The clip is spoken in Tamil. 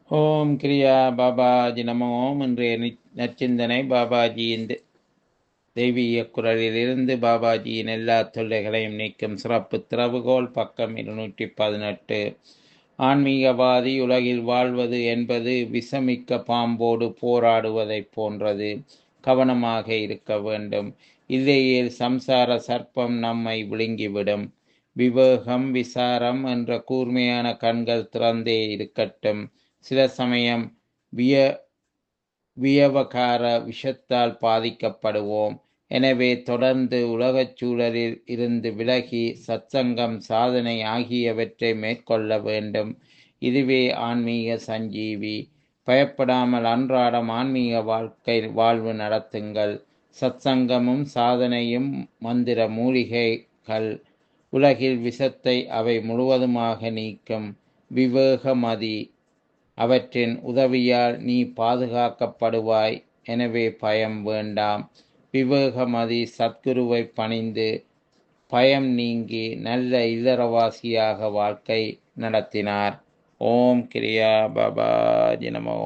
ஓம் கிரியா பாபாஜி நம ஓம் இன்றைய நி- நற்சிந்தனை பாபாஜியின் தெ- தெய்வீக குரலிலிருந்து பாபாஜியின் எல்லா தொல்லைகளையும் நீக்கும் சிறப்பு திறவுகோல் பக்கம் இருநூற்றி பதினெட்டு ஆன்மீகவாதி உலகில் வாழ்வது என்பது விஷமிக்க பாம்போடு போராடுவதைப் போன்றது கவனமாக இருக்க வேண்டும் இல்லையேல் சம்சார சர்ப்பம் நம்மை விழுங்கிவிடும் விவேகம் விசாரம் என்ற கூர்மையான கண்கள் திறந்தே இருக்கட்டும் சில சமயம் விய வியவகார விஷத்தால் பாதிக்கப்படுவோம் எனவே தொடர்ந்து உலகச் சூழலில் இருந்து விலகி சத்சங்கம் சாதனை ஆகியவற்றை மேற்கொள்ள வேண்டும் இதுவே ஆன்மீக சஞ்சீவி பயப்படாமல் அன்றாடம் ஆன்மீக வாழ்க்கை வாழ்வு நடத்துங்கள் சத்சங்கமும் சாதனையும் மந்திர மூலிகைகள் உலகில் விஷத்தை அவை முழுவதுமாக நீக்கும் விவேகமதி அவற்றின் உதவியால் நீ பாதுகாக்கப்படுவாய் எனவே பயம் வேண்டாம் விவேகமதி சத்குருவை பணிந்து பயம் நீங்கி நல்ல இல்லறவாசியாக வாழ்க்கை நடத்தினார் ஓம் கிரியா பாபா நமோ